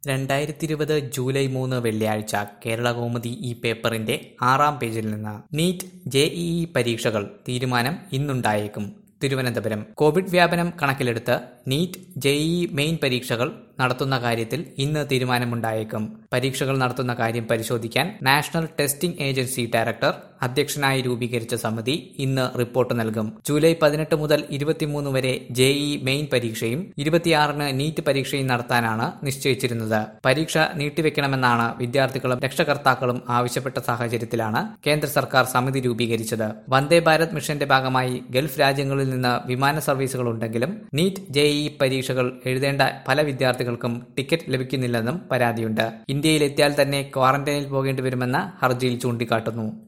രണ്ടായിരത്തിയിരുപത് ജൂലൈ മൂന്ന് വെള്ളിയാഴ്ച കേരളകൗമുദി ഈ പേപ്പറിന്റെ ആറാം പേജിൽ നിന്ന് നീറ്റ് ജെഇഇ പരീക്ഷകൾ തീരുമാനം ഇന്നുണ്ടായേക്കും തിരുവനന്തപുരം കോവിഡ് വ്യാപനം കണക്കിലെടുത്ത് നീറ്റ് ജെഇഇ മെയിൻ പരീക്ഷകൾ നടത്തുന്ന കാര്യത്തിൽ ഇന്ന് തീരുമാനമുണ്ടായേക്കും പരീക്ഷകൾ നടത്തുന്ന കാര്യം പരിശോധിക്കാൻ നാഷണൽ ടെസ്റ്റിംഗ് ഏജൻസി ഡയറക്ടർ അധ്യക്ഷനായി രൂപീകരിച്ച സമിതി ഇന്ന് റിപ്പോർട്ട് നൽകും ജൂലൈ പതിനെട്ട് മുതൽ ഇരുപത്തിമൂന്ന് വരെ ജെഇഇ മെയിൻ പരീക്ഷയും ഇരുപത്തിയാറിന് നീറ്റ് പരീക്ഷയും നടത്താനാണ് നിശ്ചയിച്ചിരുന്നത് പരീക്ഷ നീട്ടിവെക്കണമെന്നാണ് വിദ്യാർത്ഥികളും രക്ഷകർത്താക്കളും ആവശ്യപ്പെട്ട സാഹചര്യത്തിലാണ് കേന്ദ്ര സർക്കാർ സമിതി രൂപീകരിച്ചത് വന്ദേ ഭാരത് മിഷന്റെ ഭാഗമായി ഗൾഫ് രാജ്യങ്ങളിൽ നിന്ന് വിമാന സർവീസുകൾ ഉണ്ടെങ്കിലും നീറ്റ് ജെഇഇ പരീക്ഷകൾ എഴുതേണ്ട പല വിദ്യാർത്ഥികൾക്കും ടിക്കറ്റ് ലഭിക്കുന്നില്ലെന്നും പരാതിയുണ്ട് ഇന്ത്യയിലെത്തിയാൽ തന്നെ ക്വാറന്റൈനിൽ പോകേണ്ടി വരുമെന്ന് ഹർജിയിൽ ചൂണ്ടിക്കാട്ടുന്നു